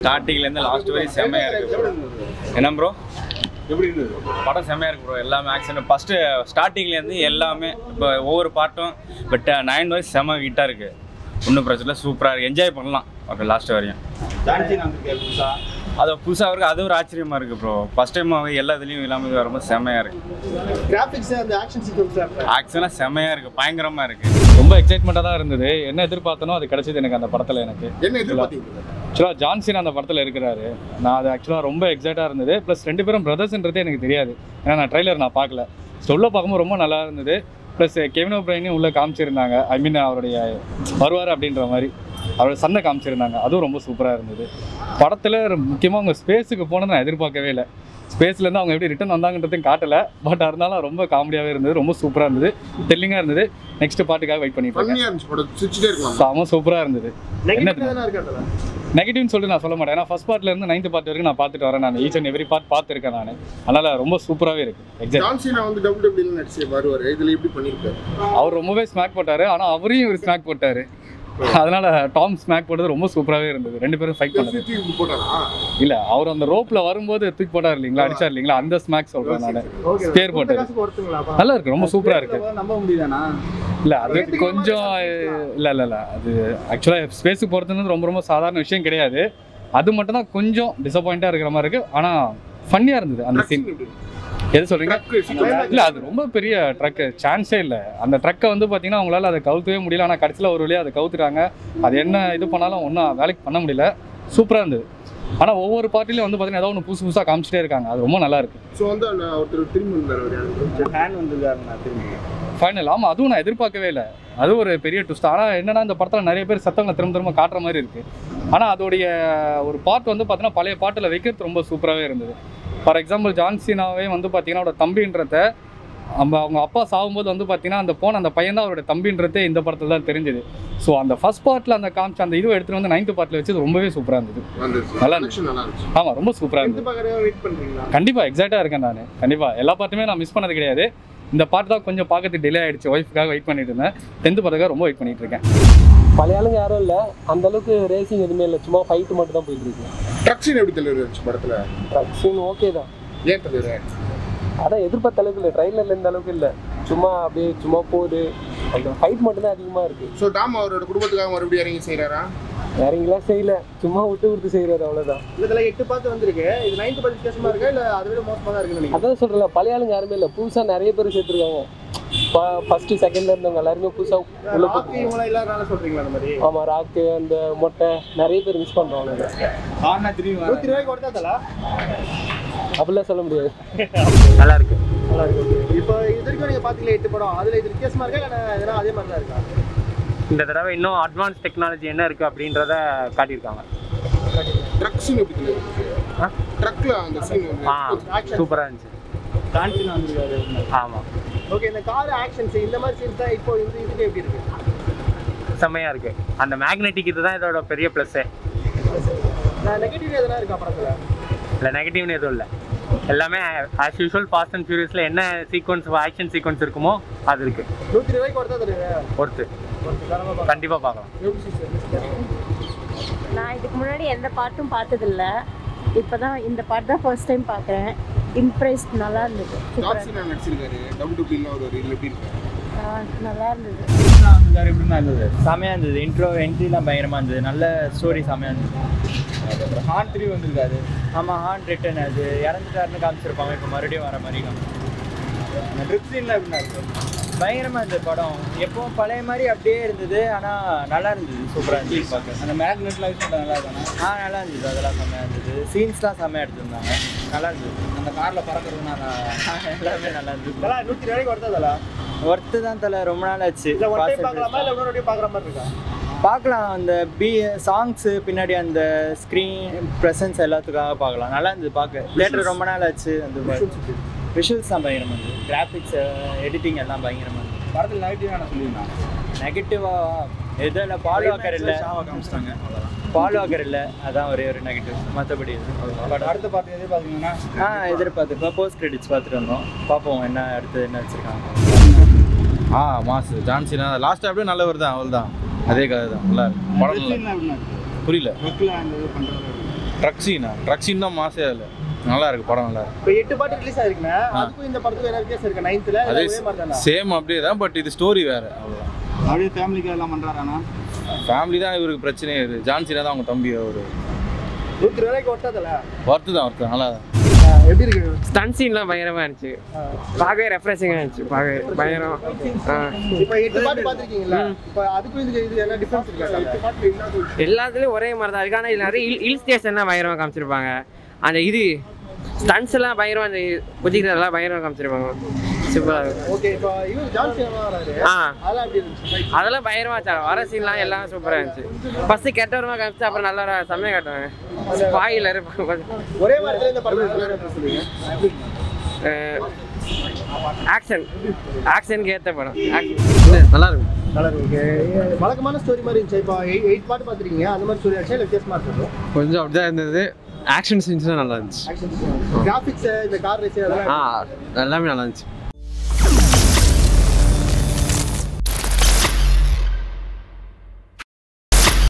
ஸ்டார்டிங்லேருந்து லாஸ்ட் வரையும் செம்மையாக இருக்கு bro. என்ன ப்ரோ எப்படி இருந்தது படம் செம்மையாக இருக்கு ப்ரோ எல்லாமே ஆக்ஷன் ஃபஸ்ட்டு ஸ்டார்டிங்லேருந்து எல்லாமே இப்போ ஒவ்வொரு பாட்டும் பட் நைன் வயசு செம்ம ஹிட்டாக இருக்குது ஒன்றும் பிரச்சனை இல்லை சூப்பராக இருக்குது என்ஜாய் பண்ணலாம் ஓகே லாஸ்ட் வரையும் ஜான்சி வந்திருக்காரு புதுசா அது புதுசாக இருக்குது அது ஒரு ஆச்சரியமாக இருக்குது ப்ரோ ஃபஸ்ட் டைம் எல்லா இதுலேயும் இல்லாமல் இது வரும்போது செம்மையாக இருக்குது கிராஃபிக்ஸ் அந்த ஆக்ஷன் சீக்வன்ஸ் ஆக்ஷனாக செம்மையாக இருக்குது பயங்கரமாக இருக்குது ரொம்ப எக்ஸைட்மெண்ட்டாக தான் இருந்தது என்ன எதிர்பார்த்தனோ அது கிடைச்சது எனக்கு அந்த படத்தில் எனக்கு என்ன எதிர்பார்த்தீங்க ஆக்சுவலாக ஜான்சின் அந்த படத்தில் இருக்கிறாரு நான் அது ஆக்சுவலாக ரொம்ப எக்ஸைட்டாக இருந்தது ப்ளஸ் ரெண்டு பேரும் பிரதர்ஸ்ன்றதே எனக்கு தெரியாது ஏன்னா நான் ட்ரைலர் நான் பார்க்கல சொல்ல பார்க்கும்போது ரொம்ப நல்லா இருந்தது ப்ளஸ் கெவினோ பிரைனையும் உள்ளே காமிச்சிருந்தாங்க ஐ மீன் அவருடைய வருவார் அப்படின்ற மாதிரி அவரோட சண்டை காமிச்சிருந்தாங்க அதுவும் ரொம்ப சூப்பராக இருந்தது படத்தில் முக்கியமாக அவங்க ஸ்பேஸுக்கு போனதை நான் எதிர்பார்க்கவே இல்லை ஸ்பேஸ்லேருந்து அவங்க எப்படி ரிட்டர்ன் வந்தாங்கன்றதையும் காட்டலை பட் இருந்தாலும் ரொம்ப காமெடியாகவே இருந்தது ரொம்ப சூப்பராக இருந்தது தெல்லிங்காக இருந்தது நெக்ஸ்ட் பாட்டுக்காக வெயிட் பண்ணிட்டு இருக்கேன் ஃபன்னியா இருந்துச்சு படம் சிரிச்சிட்டே இருக்கலாம் செம சூப்பராக இருந்தது நெகட்டிவ் தானே இருக்காதுல நெகட்டிவ்னு சொல்லிட்டு நான் சொல்ல மாட்டேன் ஏன்னா ஃபர்ஸ்ட் பார்ட்ல இருந்து நைன்த் பார்ட் வரைக்கும் நான் பார்த்துட்டு வரேன் நான் ஈச் அண்ட் எவ்ரி பார்ட் பார்த்துருக்கேன் நான் அதனால ரொம்ப சூப்பராகவே இருக்கு எக்ஸாக்ட் ஜான்சினா வந்து டபுள் டபுள்யூ நடிச்சு வருவார் இதுல எப்படி பண்ணிருக்காரு அவர் ரொம்பவே ஸ்மாக் போட்டாரு ஆனால் அவரையும் இவர் ஸ்மாக் போட்டாரு அதனால டாம் ஸ்மாக் போட்டது ரொம்ப சூப்பராகவே இருந்தது ரெண்டு பேரும் ஃபைட் பண்ணது தூக்கி போட்டானா இல்ல அவர் அந்த ரோப்ல வரும்போது தூக்கி போட்டார் இல்லைங்களா அடிச்சார் இல்லைங்களா அந்த ஸ்மாக் சொல்றேன் நான் ஸ்பேர் போட்டது ஒருத்துங்களா நல்லா இருக்கு ரொம்ப சூப்பரா இருக்கு நம்ப முடியுதானா இல்ல அது கொஞ்சம் இல்ல இல்ல இல்ல அது ஆக்சுவலா ஸ்பேஸுக்கு போறதுன்னு ரொம்ப ரொம்ப சாதாரண விஷயம் கிடையாது அது மட்டும் தான் கொஞ்சம் டிசப்பாயிண்டா இருக்கிற மாதிரி இருக்கு ஆனா ஃபன்னியா இருந்தது அந்த சீன் எது சொல்றீங்க இல்ல அது ரொம்ப பெரிய ட்ரக் சான்ஸே இல்ல அந்த ட்ரக்கை வந்து பாத்தீங்கன்னா அவங்களால அதை கவுத்தவே முடியல ஆனா கடைசியில ஒரு வழியா அதை கவுத்துட்டாங்க அது என்ன இது பண்ணாலும் ஒன்றும் வேலைக்கு பண்ண முடியல சூப்பரா இருந்தது ஆனா ஒவ்வொரு பார்ட்டிலையும் வந்து பாத்தீங்கன்னா ஏதோ ஒன்று புதுசு புதுசா காமிச்சிட்டே இருக்காங்க அது ரொம்ப நல்லா இருக்கு ஸோ வந்து அந்த ஒருத்தர் திரும்பி வந்தார் அவர் யாரு? ஃபேன் வந்திருக்காருண்ணா திரும்பி ஃபைனல் ஆமாம் அதுவும் நான் எதிர்பார்க்கவே இல்லை அது ஒரு பெரிய ட்விஸ்ட் ஆனால் என்னன்னா இந்த படத்தில் நிறைய பேர் சத்தவங்களை திரும்ப திரும்ப காட்டுற மாதிரி இருக்கு ஆனால் அதோடைய ஒரு பாட்டு வந்து பார்த்தீங்கன்னா பழைய பாட்டில் வைக்கிறது ரொம்ப சூப்பராகவே இருந்தது ஃபார் எக்ஸாம்பிள் ஜான்சினாவே வந்து பார்த்தீங்கன்னா அவரோட தம்பின்றத நம்ம அவங்க அப்பா சாகும்போது வந்து பார்த்தீங்கன்னா அந்த போன அந்த பையன் தான் அவரோட தம்பின்றதே இந்த படத்தில் தான் தெரிஞ்சது ஸோ அந்த ஃபர்ஸ்ட் பார்ட்டில் அந்த காமிச்ச அந்த இதுவை எடுத்துகிட்டு வந்து நைன்த் பார்ட்டில் வச்சது ரொம்பவே சூப்பராக இருந்தது வந்துருச்சு நல்லா இருந்துச்சு. Collection நல்லா இருந்துச்சு ஆமாம் ரொம்ப சூப்பராக இருந்தது எந்த பக்கம் வெயிட் பண்றீங்களா கண்டிப்பாக எக்ஸைட்டாக இருக்கேன் நான் கண்டிப்பாக எல்லா பாட்டுமே நான் மிஸ் பண்ணது கிடையாது இந்த பாட்டு தான் கொஞ்சம் பார்க்கறதுக்கு டிலே ஆயிடுச்சு ஒய்ஃபுக்காக வெயிட் பண்ணிட்டு இருந்தேன் டென்த்து பாட்டுக்காக ரொம்ப வெயிட் பண்ணிட்டு இருக்கேன் பழைய ஆளுங்க யாரும் இல்லை அந்த அளவுக்கு ரேசிங் எதுவுமே இல்லை சும்மா ஃபைட்டு மட்டும் தான் போயிட்டு இருக்கு ட்ரக் சீன் எப்படி தலைவர் இருந்துச்சு படத்துல ட்ரக்ஸின் ஓகே தான் ஏன் தலைவர் அதான் எதிர்பார்த்த அளவுக்கு இல்லை ட்ரைலரில் இந்த அளவுக்கு இல்லை சும்மா அப்படியே சும்மா போகுது அந்த ஃபைட் மட்டும் தான் அதிகமாக இருக்கு ஸோ டாம் அவரோட குடும்பத்துக்காக மறுபடியும் இறங்கி செய்கிறாரா இறங்கிலாம் செய்யல சும்மா விட்டு விட்டு செய்கிறாரு அவ்வளோதான் இதுல எட்டு பார்த்து வந்திருக்கு இது நைன்த் பார்த்து வித்தியாசமா இருக்கா இல்ல அதை விட மோசமா தான் இருக்குன்னு நினைக்கிறேன் அதான் சொல்கிறேன் பழைய ஆளுங்க யாருமே இல்லை புதுசாக நிறைய பேர் சேர்த்துருக்காங்க ஃபஸ்ட்டு செகண்ட்ல இருந்தவங்க எல்லாருமே புதுசாக உள்ள ராக்கி இவங்களாம் இல்லாதனால சொல்றீங்களா அந்த மாதிரி ஆமாம் ராக்கு அந்த மொட்டை நிறைய பேர் மிஸ் பண்ணுறாங்க ஆனா திரும்பி வர நூத்தி ரூபாய்க்கு கொடுத்தா தலா அப்படிலாம் சொல்ல முடியாது நல்லா இருக்கு நல்லா இருக்கு இப்போ இது வரைக்கும் நீங்க பாத்தீங்களா எட்டு படம் அதுல இது வித்தியாசமா இருக்கா இல்ல எதனா அதே மாதிரி தான் இருக்கா இந்த தடவை இன்னும் அட்வான்ஸ் டெக்னாலஜி என்ன இருக்குது அப்படின்றத காட்டியிருக்காங்க ட்ரக் சீன் எப்படி தலைவர் ட்ரக்ல அந்த சீன் வந்து ஆ சூப்பராக இருந்துச்சு ஜான்சினா வந்திருக்காரு ஆமாம் ஓகே இந்த கார் ஆக்ஷன்ஸ் இந்த மாதிரி சீன்ஸ் தான் இப்போ இந்த இதுக்கு எப்படி இருக்கு செம்மையாக இருக்குது அந்த மேக்னெட்டிக் இதுதான் இதோட பெரிய ப்ளஸ்ஸே நெகட்டிவ் எதனா இருக்கா படத்துல இல்லை நெகட்டிவ்னு எதுவும் இல்லை எல்லாமே ஆஸ் யூஷுவல் ஃபாஸ்ட் அண்ட் ஃபியூரியஸில் என்ன சீக்வன்ஸ் ஆக்ஷன் சீக்வன்ஸ் இருக்குமோ அது இருக்குது நூத்தி ரூபாய்க்கு கொடுத்தா தலைவர் ஒருத்து கண்டிப்பாக பார்க்கலாம் நான் இதுக்கு முன்னாடி எந்த பாட்டும் பார்த்ததில்ல இப்போ தான் இந்த பாட்டு தான் ஃபர்ஸ்ட் டைம் பார்க்குறேன் இம்ப்ரெஸ்ட் நல்லா இருந்தது டாப் சூப்பராக சீனா நடிச்சிருக்காரு டபுள் டபுள்யூ ஒரு இதுல எப்படி இருக்கு நல்லா இருந்தது வந்திருக்காரு எப்படின்னா இருந்தது செமையா இருந்தது இன்ட்ரோ என்ட்ரிலாம் பயங்கரமா இருந்தது நல்ல ஸ்டோரி செமையா இருந்தது அப்புறம் ஹார்ன் த்ரீ வந்திருக்காரு ஆமாம் ஹார்ன் ரிட்டன் அது இறந்துட்டாருன்னு காமிச்சிருப்பாங்க இப்போ மறுபடியும் வர மாதிரி காமிச்சிருப்பாங்க அந்த ட்ரிப் சீன்லாம் எப்படின்னா இருக்கு பயங்கரமாக இருந்தது படம் எப்பவும் பழைய மாதிரி அப்படியே இருந்தது ஆனால் நல்லா இருந்தது சூப்பராக இருந்துச்சு பார்க்க அந்த மேக்னெட்லாம் யூஸ் பண்ண நல்லா இருக்காங்க ஆ நல்லா இருந்தது அதெல்லாம் செம்மையாக இருந்தது சீன்ஸ்லாம் செம்மையாக எடுத்திருந்தாங்க நல்லா இருந்தது அந்த காரில் பறக்கிறதுனா எல்லாமே நல்லா இருந்தது தலா நூத்தி ரூபாய்க்கு கொடுத்தா தலா ஒர்த்து தான் தலை ரொம்ப நாள் ஆச்சு இல்ல ஒன் டைம் Fast and பார்க்கலாமா இல்ல இன்னொரு டைம் பார்க்குற மாதிரி இருக்கா பார்க்கலாம் அந்த பி சாங்ஸு பின்னாடி அந்த ஸ்க்ரீன் ப்ரெசன்ஸ் எல்லாத்துக்காக பார்க்கலாம் நல்லா இருந்தது பார்க்க தேட்டர் ரொம்ப நாள் ஆச்சு அந்த விஷுவல்ஸ் தான் பயங்கரமாக இருந்தது கிராஃபிக்ஸ் எடிட்டிங் எல்லாம் பயங்கரமாக இருந்தது படத்தில் நெகட்டிவ் நான் சொல்லியிருந்தாங்க நெகட்டிவாக எதுவும் இல்லை பால் வாக்கர் இல்லை காமிச்சிட்டாங்க பால் வாக்கர் இல்லை அதான் ஒரே ஒரு நெகட்டிவ் மற்றபடி பட் அடுத்த பார்த்து எதிர்பார்த்தீங்கன்னா ஆ எதிர்பார்த்து இப்போ போஸ்ட் கிரெடிட்ஸ் பார்த்துட்டு வந்தோம் பார்ப்போம் என்ன அடுத்து என்ன வச்சுருக்காங்க ஆ மாசு ஜான்சினா லாஸ்ட் அப்படியே நல்லவர் தான் அவள் தான் அதே கதை தான் நல்லா இருக்கு படம் நல்லா இருக்கு. புரியல ட்ரக் சீனா ட்ரக் சீன் தான் மாசே அதில் நல்லா இருக்கு படம் நல்லா இருக்கு இப்போ எட்டு பாட்டு ரிலீஸ் ஆயிருக்குண்ணே அதுக்கும் இந்த படத்துக்கும் என்ன வித்தியாசம் இருக்கு நைன்த்தில் அதே ஒரே மாதிரி தானே சேம் அப்படியே தான் பட் இது ஸ்டோரி வேறு அவ்வளோதான் அப்படியே ஃபேமிலிக்கு எல்லாம் பண்ணுறாராண்ணா ஃபேமிலி தான் இவருக்கு பிரச்சனையே இது ஜான்சினா தான் அவங்க தம்பி அவர் நூற்றி ரூபாய்க்கு ஒட்டதில்ல ஒர்த்து தான் ஒர்த்து நல்லா தான் எப்படி இருக்கு ஸ்டன் சீன்லாம் பயங்கரமாக இருந்துச்சு பார்க்கவே ரெஃப்ரெஷிங்காக இருந்துச்சு பார்க்கவே பயங்கரம் ஆ. இப்போ எட்டு பாட்டு பார்த்துருக்கீங்களா இப்போ அதுக்கும் இதுக்கு இது என்ன டிஃபரன்ஸ் இருக்கா எட்டு பாட்டு இல்லாத எல்லாத்துலேயும் ஒரே மாதிரி தான் இருக்கு ஆனால் இதில் நிறைய ஹில் ஹில் ஸ்டேஷன்லாம் பயங்கரமாக காமிச்சிருப்பாங்க அந்த இது ஸ்டன்ஸ் எல்லாம் பயங்கரமாக அந்த குதிக்கிறதெல்லாம் பயங்கரமாக காமிச்சிருப்பாங்க சூப்பராக இருக்கும் ஓகே இப்போ இவர் ஜான்சி வராரு ஆ அதெல்லாம் எப்படி இருந்துச்சு அதெல்லாம் பயங்கரமாக வச்சா வர சீன்லாம் எல்லாம் சூப்பராக இருந்துச்சு ஃபஸ்ட்டு கெட்டவரமாக காமிச்சு அப்புறம் நல்லா செம்மையாக காட்டுவாங்க ஸ்பாயில் ஒரே வாரத்தில் இந்த படம் என்ன சொல்லுவீங்க ஆக்ஷன் ஆக்ஷனுக்கு ஏற்ற படம் ஆக்ஷன் நல்லா இருக்கும் நல்லா இருக்கு வழக்கமான ஸ்டோரி மாதிரி இருந்துச்சு இப்போ எயிட் எயிட் பாட்டு பார்த்துருக்கீங்க அந்த மாதிரி ஸ்டோரி ஆச்சு இல்லை வித்தியாசமா இருக்கும் கொஞ்சம் அப்படிதான் இருந்தது ஆக்ஷன் சீன்ஸ்லாம் நல்லா இருந்துச்சு ஆக்ஷன் கிராஃபிக்ஸ் இந்த கார் ரேஸ் அதெல்லாம் ஆ எல்லாமே நல்லா இருந்துச்சு